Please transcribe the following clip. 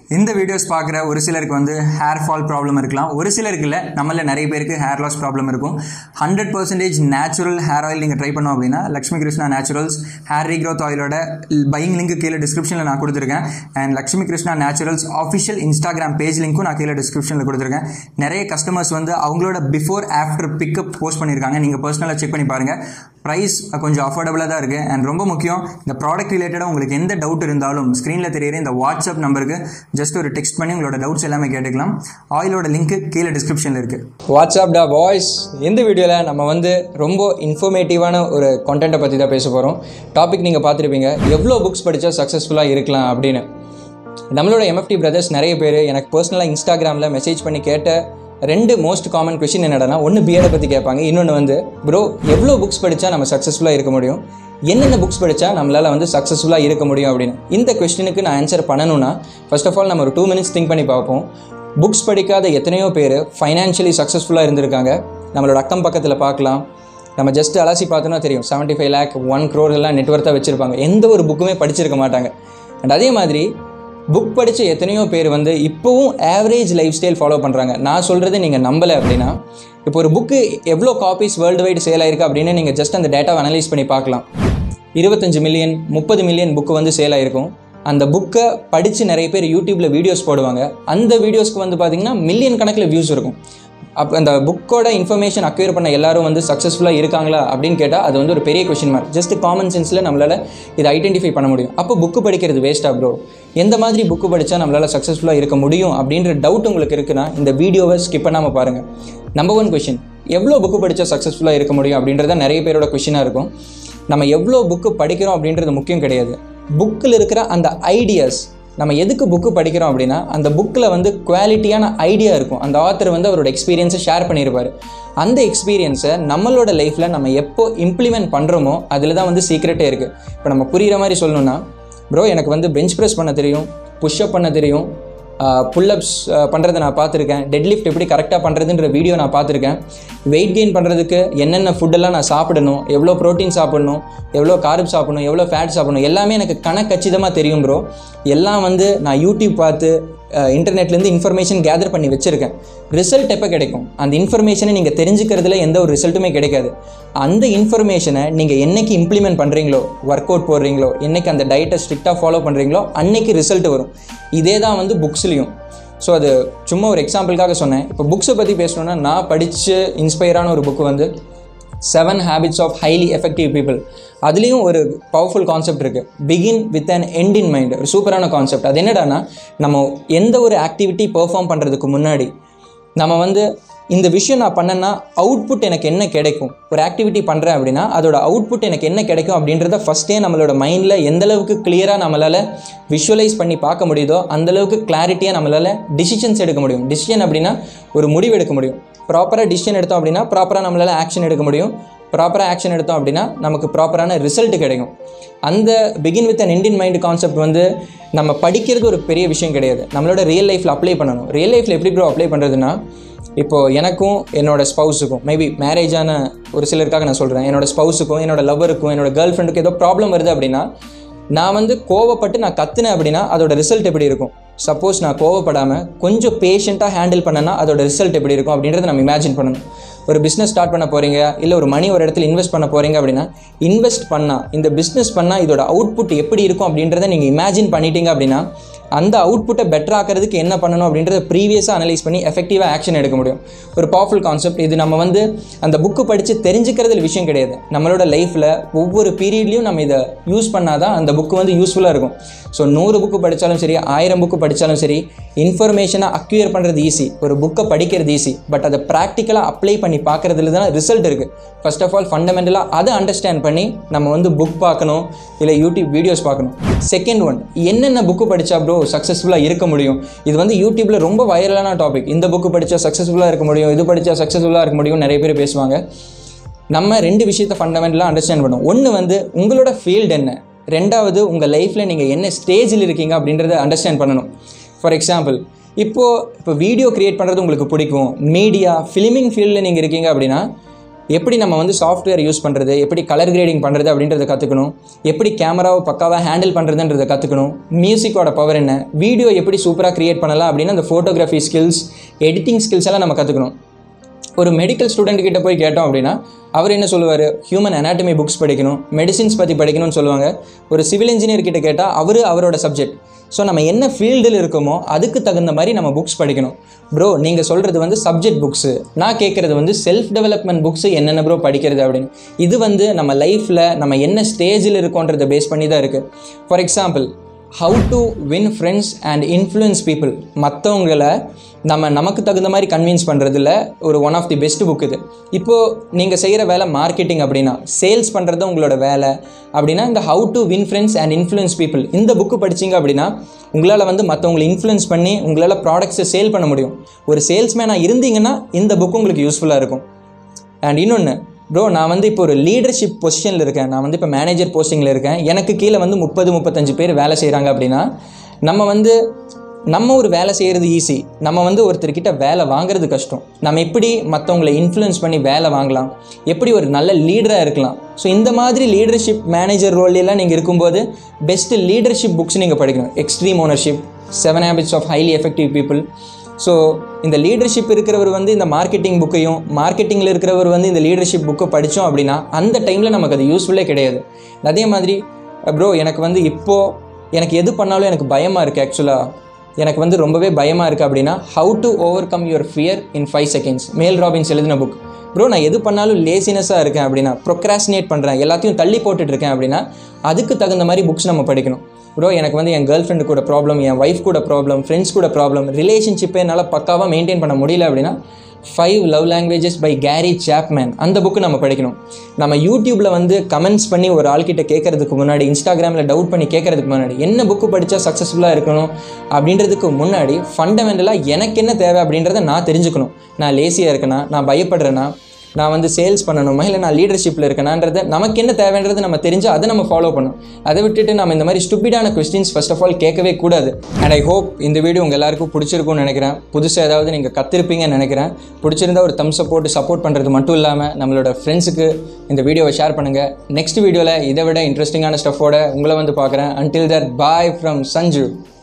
இந்த வீடியோஸ் பார்க்குற ஒரு சிலருக்கு வந்து ஹேர் ஃபால் ப்ராப்ளம் இருக்கலாம் ஒரு சிலருக்கு இல்லை நம்மள நிறைய பேருக்கு ஹேர் லாஸ் ப்ராப்ளம் இருக்கும் hundred percentage natural hair oil நீங்கள் ட்ரை பண்ணோம் அப்படின்னா Lakshmi Krishna naturals hair regrowth ஆயிலோட பையிங் லிங்க் கீழே டிஸ்கிரிப்ஷனில் நான் கொடுத்துருக்கேன் and Lakshmi Krishna naturals official Instagram page லிங்க்கும் நான் கீழே டிஸ்கிரிப்ஷனில் கொடுத்துருக்கேன் நிறைய கஸ்டமர்ஸ் வந்து அவங்களோட பிஃபோர் ஆஃப்டர் பிக்கப் போஸ்ட் பண்ணியிருக்காங்க நீங்கள் பர்சனலாக செக் பண்ணி பாருங்கள் ப்ரைஸ் கொஞ்சம் அஃபோர்டபுளாக தான் இருக்குது அண்ட் ரொம்ப முக்கியம் இந்த ப்ராடக்ட் ரிலேட்டடாக உங்களுக்கு எந்த டவுட் இருந்தாலும் ஸ்க்ரீனில் தெரியுற இந்த வாட்ஸ்அப் நம்பருக்கு ஜஸ்ட் ஒரு டெக்ஸ்ட் பண்ணி உங்களோட டவுட்ஸ் எல்லாமே கேட்டுக்கலாம் ஆயிலோட லிங்க் கீழே டிஸ்கிரிப்ஷனில் இருக்குது வாட்ஸ்அப் டா பாய்ஸ் இந்த வீடியோவில் நம்ம வந்து ரொம்ப இன்ஃபர்மேட்டிவான ஒரு கண்டென்ட்டை பற்றி தான் பேச போகிறோம் டாபிக் நீங்கள் பார்த்துருப்பீங்க எவ்வளோ புக்ஸ் படித்தா சக்ஸஸ்ஃபுல்லாக இருக்கலாம் அப்படின்னு நம்மளோட எம்எஃப்டி பிரதர்ஸ் நிறைய பேர் எனக்கு பர்சனலாக இன்ஸ்டாகிராமில் மெசேஜ் பண்ணி கேட்ட ரெண்டு மோஸ்ட் காமன் கொஷின் என்னடனா ஒன்று பிஎடை பற்றி கேட்பாங்க இன்னொன்று வந்து ப்ரோ எவ்வளோ புக்ஸ் படித்தா நம்ம சக்ஸஸ்ஃபுல்லாக இருக்க முடியும் என்னென்ன புக்ஸ் படித்தா நம்மளால் வந்து சக்ஸஸ்ஃபுல்லாக இருக்க முடியும் அப்படின்னு இந்த கொஸ்டினுக்கு நான் ஆன்சர் பண்ணணும்னா ஃபர்ஸ்ட் ஆஃப் ஆல் நம்ம ஒரு டூ மினிட்ஸ் திங்க் பண்ணி பார்ப்போம் புக்ஸ் படிக்காத எத்தனையோ பேர் ஃபைனான்ஷியலி சக்ஸஸ்ஃபுல்லாக இருந்திருக்காங்க நம்மளோட அக்கம் பக்கத்தில் பார்க்கலாம் நம்ம ஜஸ்ட் அலசி பார்த்தோன்னா தெரியும் seventy five lakh one crore எல்லாம் நெட்ஒர்த்தாக வச்சுருப்பாங்க எந்த ஒரு புக்குமே படிச்சிருக்க மாட்டாங்க அண்ட் அதே மாதிரி புக் படித்த எத்தனையோ பேர் வந்து இப்போவும் ஆவரேஜ் லைஃப் ஸ்டைல் ஃபாலோ பண்ணுறாங்க நான் சொல்கிறது நீங்கள் நம்பலை அப்படின்னா இப்போ ஒரு புக்கு எவ்வளோ காப்பீஸ் வேர்ல்டு வைடு சேல் ஆயிருக்கு அப்படின்னு நீங்கள் ஜஸ்ட் அந்த டேட்டாவை அனலைஸ் பண்ணி பார்க்கலாம் இருபத்தஞ்சு மில்லியன் முப்பது மில்லியன் புக்கு வந்து சேல் ஆயிருக்கும் அந்த புக்கை படித்து நிறைய பேர் யூடியூப்பில் வீடியோஸ் போடுவாங்க அந்த வீடியோஸ்க்கு வந்து பார்த்திங்கன்னா மில்லியன் கணக்கில் வியூஸ் இருக்கும் அப்போ அந்த புக்கோட இன்ஃபர்மேஷன் அக்வயர் பண்ண எல்லாரும் வந்து சக்ஸஸ்ஃபுல்லாக இருக்காங்களா அப்படின்னு கேட்டால் அது வந்து ஒரு பெரிய கொஷின் மார்க் ஜஸ்ட் காமன் சென்ஸில் நம்மளால் இதை ஐடென்டிஃபை பண்ண முடியும் அப்போ புக்கு படிக்கிறது வேஸ்ட்டாக ப்ரோ எந்த மாதிரி புக்கு படித்தா நம்மளால் சக்ஸஸ்ஃபுல்லாக இருக்க முடியும் அப்படின்ற டவுட் உங்களுக்கு இருக்குன்னா இந்த வீடியோவை ஸ்கிப் பண்ணாமல் பாருங்கள் நம்பர் ஒன் கொஷின் எவ்வளோ புக்கு படித்தா சக்ஸஸ்ஃபுல்லாக இருக்க முடியும் அப்படின்றத நிறைய பேரோட கொஷினாக இருக்கும் நம்ம எவ்வளோ புக்கு படிக்கிறோம் அப்படின்றது முக்கியம் கிடையாது புக்கில் இருக்கிற அந்த ஐடியாஸ் நம்ம எதுக்கு புக்கு படிக்கிறோம் அப்படின்னா அந்த புக்கில் வந்து குவாலிட்டியான ஐடியா இருக்கும் அந்த ஆத்தர் வந்து அவரோட எக்ஸ்பீரியன்ஸை ஷேர் பண்ணியிருப்பார் அந்த எக்ஸ்பீரியன்ஸை நம்மளோட லைஃப்பில் நம்ம எப்போ இம்ப்ளிமெண்ட் பண்ணுறோமோ அதில் தான் வந்து சீக்ரெட்டே இருக்குது இப்போ நம்ம புரிகிற மாதிரி சொல்லணும்னா ப்ரோ எனக்கு வந்து பெஞ்ச் ப்ரெஸ் பண்ண தெரியும் புஷ்அப் பண்ண தெரியும் புல்லப்ஸ் பண்ணுறதை நான் பார்த்துருக்கேன் டெட் லிஃப்ட் எப்படி கரெக்டாக பண்ணுறதுன்ற வீடியோ நான் பார்த்துருக்கேன் வெயிட் கெயின் பண்ணுறதுக்கு என்னென்ன ஃபுட்டெல்லாம் நான் சாப்பிடணும் எவ்வளோ ப்ரோட்டீன் சாப்பிடணும் எவ்வளோ கார்ப் சாப்பிடணும் எவ்வளோ ஃபேட் சாப்பிடணும் எல்லாமே எனக்கு கணக்கச்சிதமாக தெரியும் ப்ரோ எல்லாம் வந்து நான் யூடியூப் பார்த்து இன்டர்நெட்லேருந்து இன்ஃபர்மேஷன் கேதர் பண்ணி வச்சுருக்கேன் ரிசல்ட் எப்போ கிடைக்கும் அந்த இன்ஃபர்மேஷனை நீங்கள் தெரிஞ்சுக்கிறதுல எந்த ஒரு ரிசல்ட்டுமே கிடைக்காது அந்த இன்ஃபர்மேஷனை நீங்கள் என்னைக்கு இம்ப்ளிமெண்ட் பண்ணுறீங்களோ ஒர்க் அவுட் போடுறீங்களோ என்னைக்கு அந்த டயட்டை ஸ்ட்ரிக்டாக ஃபாலோ பண்ணுறீங்களோ அன்னைக்கு ரிசல்ட் வரும் இதே தான் வந்து புக்ஸ்லேயும் ஸோ அது சும்மா ஒரு எக்ஸாம்பிளுக்காக சொன்னேன் இப்போ புக்ஸை பற்றி பேசணுன்னா நான் படித்து இன்ஸ்பயரான ஒரு புக்கு வந்து seven habits of highly effective people அதுலேயும் ஒரு பவர்ஃபுல் கான்செப்ட் இருக்குது begin with an end in mind ஒரு சூப்பரான கான்செப்ட் அது என்னடானா நம்ம எந்த ஒரு ஆக்டிவிட்டி பெர்ஃபார்ம் பண்ணுறதுக்கு முன்னாடி நம்ம வந்து இந்த விஷயம் நான் பண்ணேன்னா அவுட்புட் எனக்கு என்ன கிடைக்கும் ஒரு ஆக்டிவிட்டி பண்ணுறேன் அப்படின்னா அதோட அவுட்புட் எனக்கு என்ன கிடைக்கும் அப்படின்றத ஃபஸ்ட்டே நம்மளோட மைண்டில் எந்த அளவுக்கு கிளியராக நம்மளால் விஷுவலைஸ் பண்ணி பார்க்க முடியுதோ அந்தளவுக்கு கிளாரிட்டியாக நம்மளால் டிசிஷன்ஸ் எடுக்க முடியும் டிசிஷன் அப்படின்னா ஒரு முடிவு எடுக்க முடியும் ப்ராப்பராக டிசிஷன் எடுத்தோம் அப்படின்னா ப்ராப்பராக நம்மளால் ஆக்ஷன் எடுக்க முடியும் ப்ராப்பராக ஆக்ஷன் எடுத்தோம் அப்படின்னா நமக்கு ப்ராப்பரான ரிசல்ட் கிடைக்கும் அந்த begin with an end in mind concept வந்து நம்ம படிக்கிறது ஒரு பெரிய விஷயம் கிடையாது நம்மளோட ரியல் லைஃப்பில் அப்ளை பண்ணணும் ரியல் லைஃப்பில் எப்படி ப்ரோ அப்ளை பண்ணுறதுன்னா இப்போது எனக்கும் என்னோடய ஸ்பௌஸுக்கும் மேபி மேரேஜான ஒரு சிலருக்காக நான் சொல்கிறேன் என்னோடய ஸ்பௌஸுக்கும் என்னோடய லவருக்கும் என்னோடய கேர்ள் ஃப்ரெண்டுக்கும் ஏதோ ப்ராப்ளம் வருது அப்படின்னா நான் வந்து கோவப்பட்டு நான் கத்துனேன் அப்படின்னா அதோட ரிசல்ட் எப்படி இருக்கும் சப்போஸ் நான் கோவப்படாமல் கொஞ்சம் பேஷண்ட்டாக ஹேண்டில் பண்ணனா அதோட ரிசல்ட் எப்படி இருக்கும் அப்படின்றத நம்ம இமேஜின் பண்ணணும் ஒரு பிஸ்னஸ் ஸ்டார்ட் பண்ண போகிறீங்க இல்லை ஒரு மணி ஒரு இடத்துல இன்வெஸ்ட் பண்ண போகிறீங்க அப்படின்னா இன்வெஸ்ட் பண்ணால் இந்த பிஸ்னஸ் பண்ணால் இதோட அவுட்புட் எப்படி இருக்கும் அப்படின்றத நீங்கள் இமேஜின் பண்ணிட்டீங்க அப்படின்னா அந்த அவுட்புட்டை பெட்டர் ஆக்கிறதுக்கு என்ன பண்ணணும் அப்படின்றத ப்ரீவியஸாக அனலைஸ் பண்ணி எஃபெக்டிவாக ஆக்ஷன் எடுக்க முடியும் ஒரு பவர்ஃபுல் கான்செப்ட் இது நம்ம வந்து அந்த புக்கு படித்து தெரிஞ்சுக்கிறதுல விஷயம் கிடையாது நம்மளோட லைஃப்பில் ஒவ்வொரு பீரியட்லையும் நம்ம இதை யூஸ் பண்ணால் தான் அந்த புக்கு வந்து யூஸ்ஃபுல்லாக இருக்கும் ஸோ நூறு புக்கு படித்தாலும் சரி ஆயிரம் புக்கு படித்தாலும் சரி இன்ஃபர்மேஷனாக அக்யூர் பண்ணுறது ஈஸி ஒரு புக்கை படிக்கிறது ஈஸி பட் அதை ப்ராக்டிக்கலாக அப்ளை பண்ணி பார்க்குறதுல தான் ரிசல்ட் இருக்குது ஃபர்ஸ்ட் ஆஃப் ஆல் ஃபண்டமெண்டலாக அதை அண்டர்ஸ்டாண்ட் பண்ணி நம்ம வந்து புக் பார்க்கணும் இல்லை யூடியூப் வீடியோஸ் பார்க்கணும் செகண்ட் ஒன் என்னென்ன புக்கு படித்தா ப்ரோ சக்ஸஸ்ஃபுல்லாக இருக்க முடியும் இது வந்து யூடியூப்பில் ரொம்ப வைரலான டாபிக் இந்த புக்கு படித்தா சக்ஸஸ்ஃபுல்லாக இருக்க முடியும் இது படித்தா சக்ஸஸ்ஃபுல்லாக இருக்க முடியும் நிறைய பேர் பேசுவாங்க நம்ம ரெண்டு விஷயத்தை ஃபண்டமெண்டலாக அண்டர்ஸ்டாண்ட் பண்ணுவோம் ஒன்று வந்து உங்களோட ஃபீல்டு என்ன ரெண்டாவது உங்கள் லைஃப்பில் நீங்கள் என்ன ஸ்டேஜில் இருக்கீங்க அப்படின்றத அண்டர்ஸ்டாண்ட் பண்ணணும் ஃபார் எக்ஸாம்பிள் இப்போது இப்போ வீடியோ க்ரியேட் பண்ணுறது உங்களுக்கு பிடிக்கும் மீடியா ஃபிலிமிங் ஃபீல்டில் நீங்கள் இருக்கீங்க அப்படின்னா எப்படி நம்ம வந்து சாஃப்ட்வேர் யூஸ் பண்ணுறது எப்படி கலர் கிரேடிங் பண்ணுறது அப்படின்றத கற்றுக்கணும் எப்படி கேமராவை பக்காவாக ஹேண்டில் பண்ணுறதுன்றதை கற்றுக்கணும் மியூசிக்கோட பவர் என்ன வீடியோ எப்படி சூப்பராக க்ரியேட் பண்ணலாம் அப்படின்னு அந்த ஃபோட்டோகிராஃபி ஸ்கில்ஸ் எடிட்டிங் ஸ்கில்ஸ் எல்லாம் நம்ம கற்றுக்கணும் ஒரு மெடிக்கல் ஸ்டூடெண்ட் கிட்ட போய் கேட்டோம் அப்படின்னா அவர் என்ன சொல்லுவார் ஹியூமன் அனாட்டமி புக்ஸ் படிக்கணும் மெடிசின்ஸ் பற்றி படிக்கணும்னு சொல்லுவாங்க ஒரு சிவில் இன்ஜினியர் கிட்ட கேட்டால் அவர் அவரோட சப்ஜெக்ட் ஸோ நம்ம என்ன ஃபீல்டில் இருக்கோமோ அதுக்கு தகுந்த மாதிரி நம்ம புக்ஸ் படிக்கணும் ப்ரோ நீங்கள் சொல்கிறது வந்து சப்ஜெக்ட் புக்ஸு நான் கேட்குறது வந்து செல்ஃப் டெவலப்மெண்ட் புக்ஸு என்னென்ன ப்ரோ படிக்கிறது அப்படின்னு இது வந்து நம்ம லைஃப்பில் நம்ம என்ன ஸ்டேஜில் இருக்கோன்றதை பேஸ் பண்ணி தான் இருக்குது for example how to win friends and influence people மற்றவங்களை நம்ம நமக்கு தகுந்த மாதிரி கன்வின்ஸ் பண்ணுறதுல ஒரு one of the best book இது இப்போது நீங்கள் செய்கிற வேலை மார்க்கெட்டிங் அப்படின்னா சேல்ஸ் பண்ணுறது உங்களோட வேலை அப்படின்னா இந்த how to win friends and influence people இந்த புக்கு படிச்சீங்க அப்படின்னா உங்களால் வந்து மற்றவங்களை இன்ஃப்ளூயன்ஸ் பண்ணி உங்களால் ப்ராடக்ட்ஸை சேல் பண்ண முடியும் ஒரு சேல்ஸ்மேனாக இருந்தீங்கன்னா இந்த புக் உங்களுக்கு யூஸ்ஃபுல்லாக இருக்கும் அண்ட் இன்னொன்று ப்ரோ நான் வந்து இப்போ ஒரு லீடர்ஷிப் பொசிஷனில் இருக்கேன் நான் வந்து இப்போ மேனேஜர் போஸ்டிங்கில் இருக்கேன் எனக்கு கீழே வந்து முப்பது முப்பத்தஞ்சு பேர் வேலை செய்கிறாங்க அப்படின்னா நம்ம வந்து நம்ம ஒரு வேலை செய்கிறது ஈஸி நம்ம வந்து ஒருத்தர்கிட்ட வேலை வாங்குறது கஷ்டம் நம்ம எப்படி மற்றவங்களை இன்ஃப்ளூயன்ஸ் பண்ணி வேலை வாங்கலாம் எப்படி ஒரு நல்ல லீடராக இருக்கலாம் ஸோ இந்த மாதிரி லீடர்ஷிப் மேனேஜர் ரோல்லாம் நீங்கள் இருக்கும்போது பெஸ்ட்டு லீடர்ஷிப் புக்ஸ் நீங்கள் படிக்கணும் extreme ownership seven habits of highly effective people so இந்த லீடர்ஷிப் இருக்கிறவர் வந்து இந்த மார்க்கெட்டிங் புக்கையும் மார்க்கெட்டிங்கில் இருக்கிறவர் வந்து இந்த லீடர்ஷிப் புக்கை படித்தோம் அப்படின்னா அந்த டைமில் நமக்கு அது யூஸ்ஃபுல்லே கிடையாது அதே மாதிரி ப்ரோ எனக்கு வந்து இப்போது எனக்கு எது பண்ணாலும் எனக்கு பயமாக இருக்குது ஆக்சுவலாக எனக்கு வந்து ரொம்பவே பயமாக இருக்குது அப்படின்னா how to overcome your fear in five seconds Mel Robbins எழுதின புக் ப்ரோ நான் எது பண்ணாலும் லேசினஸாக இருக்கேன் அப்படின்னா ப்ரொக்ராஸ்டினேட் பண்ணுறேன் எல்லாத்தையும் தள்ளி போட்டுட்டு இருக்கேன் அப்படின்னா அதுக்கு தகுந்த மாதிரி புக்ஸ் நம்ம படிக்கணும் ப்ரோ எனக்கு வந்து என் கேர்ள் ஃப்ரெண்டு கூட ப்ராப்ளம் என் ஒய்ஃப் கூட ப்ராப்ளம் ஃப்ரெண்ட்ஸ் கூட ப்ராப்ளம் ரிலேஷன்ஷிப்பை என்னால் பக்காவாக மெயின்டைன் பண்ண முடியல அப்படின்னா five love languages by Gary Chapman அந்த புக்கு நம்ம படிக்கணும் நம்ம யூடியூப்பில் வந்து கமெண்ட்ஸ் பண்ணி ஒரு ஆள்கிட்ட கேட்கறதுக்கு முன்னாடி இன்ஸ்டாகிராமில் டவுட் பண்ணி கேட்கறதுக்கு முன்னாடி என்ன புக்கு படித்தா சக்ஸஸ்ஃபுல்லாக இருக்கணும் அப்படின்றதுக்கு முன்னாடி ஃபண்டமெண்டலாக எனக்கு என்ன தேவை அப்படின்றத நான் தெரிஞ்சுக்கணும் நான் லேசியாக இருக்கேனா நான் பயப்படுறேன்னா நான் வந்து சேல்ஸ் பண்ணணுமா இல்லை நான் லீடர்ஷிப்பில் இருக்கேனான்றதை நமக்கு என்ன தேவைன்றது நம்ம தெரிஞ்சு அதை நம்ம ஃபாலோ பண்ணணும் அதை விட்டுட்டு நம்ம இந்த மாதிரி ஸ்டூபிடான கொஸ்டின்ஸ் ஃபர்ஸ்ட் ஆஃப் ஆல் கேட்கவே கூடாது அண்ட் ஐ ஹோப் இந்த வீடியோ உங்கள் எல்லாருக்கும் பிடிச்சிருக்கும்னு நினைக்கிறேன் புதுசாக ஏதாவது நீங்கள் கத்திருப்பீங்கன்னு நினைக்கிறேன் பிடிச்சிருந்தா ஒரு தம்ஸ் போட்டு சப்போர்ட் பண்ணுறது மட்டும் இல்லாமல் நம்மளோட ஃப்ரெண்ட்ஸுக்கு இந்த வீடியோவை ஷேர் பண்ணுங்கள் நெக்ஸ்ட் வீடியோவில் இதை விட இன்ட்ரெஸ்டிங்கான ஸ்டஃபோட உங்களை வந்து பார்க்குறேன் until that bye from Sanju